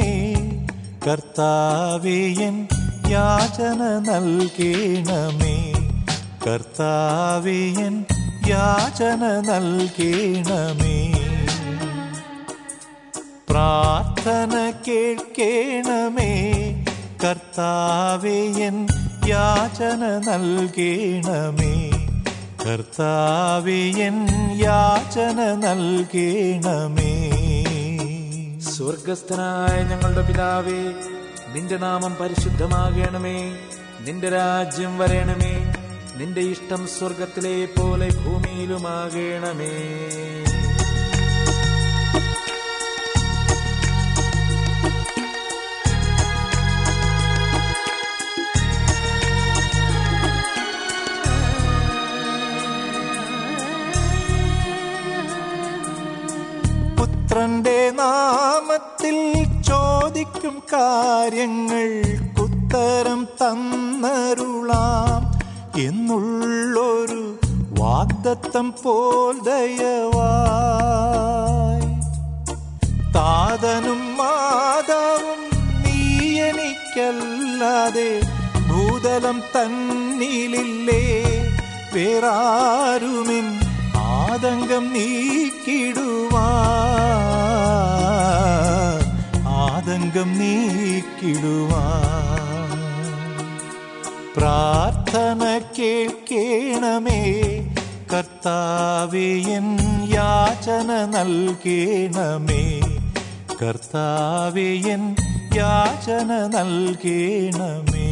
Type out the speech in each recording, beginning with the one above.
കർത്താവേ എൻ യാചന നൽകേണമേ കർത്താവേ എൻ യാചന നൽകേണമേ പ്രാർത്ഥന കേൾക്കേണമേ കർത്താവേ എൻ യാചന നൽകേണമേ കർത്താവേ എൻ യാചന നൽകേണമേ സ്വർഗസ്ഥനായ ഞങ്ങളുടെ പിതാവേ നിന്റെ നാമം പരിശുദ്ധമാകണമേ നിന്റെ രാജ്യം വരയണമേ നിന്റെ ഇഷ്ടം സ്വർഗത്തിലെ പോലെ ഭൂമിയിലുമാകണമേ പുത്രന്റെ നാമത്തിൽ ചോദിക്കും കാര്യങ്ങൾ ഉത്തരം തന്നരുളാം എന്നുള്ളൊരു വാഗ്ദത്തം പോൽ ദയവായി താതനും മാതാവും നീ എനിക്കല്ലാതെ ഭൂതലം തന്നിലില്ലേ വേറാരുമിൻ ആതങ്കം നീക്കിടുവാൻ ആതങ്കം നീക്കിടുവാൻ പ്രാർത്ഥന കേൾക്കേണമേ കർത്താവേ എൻ യാചന നൽകേണമേ കർത്താവേ എൻ യാചന നൽകേണമേ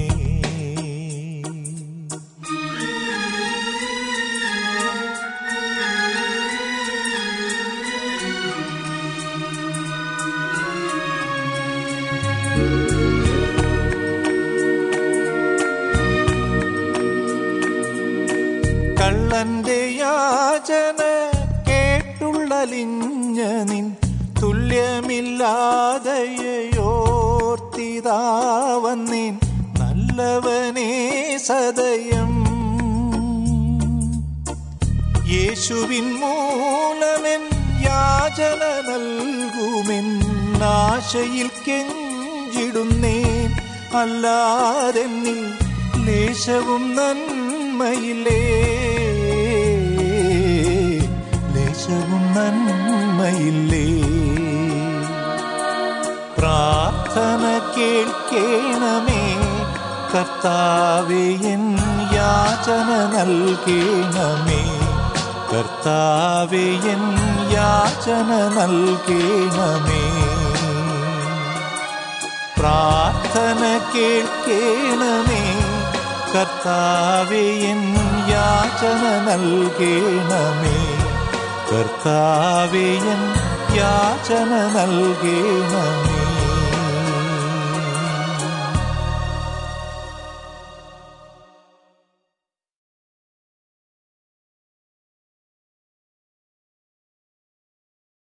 കള്ളന്റെ യാചന കേട്ടുള്ളലിഞ്ഞ നിൻ തുല്യമില്ലാതെയോർത്തിതാവന്നിൻ നല്ലവനേ സദയം യേശുവിൻ മൂലമെൻ യാചന നൽകുമെൻ ആശയിൽ കെഞ്ചിടുന്നേൻ അല്ലാതെന്നിൽ ലേശവും നന്മയിലേ ലേശവും നന്മയില്ലേ പ്രാർത്ഥന കേൾക്കേണമേ കർത്താവേ എൻ യാചന നൽകേണമേ കർത്താവേ എൻ യാചന നൽകേണമേ പ്രാർത്ഥന കേൾക്കേണമേ കർത്താവേ എൻ യാചന നൽകേണമേ കർത്താവേ എൻ യാചന നൽകേണമേ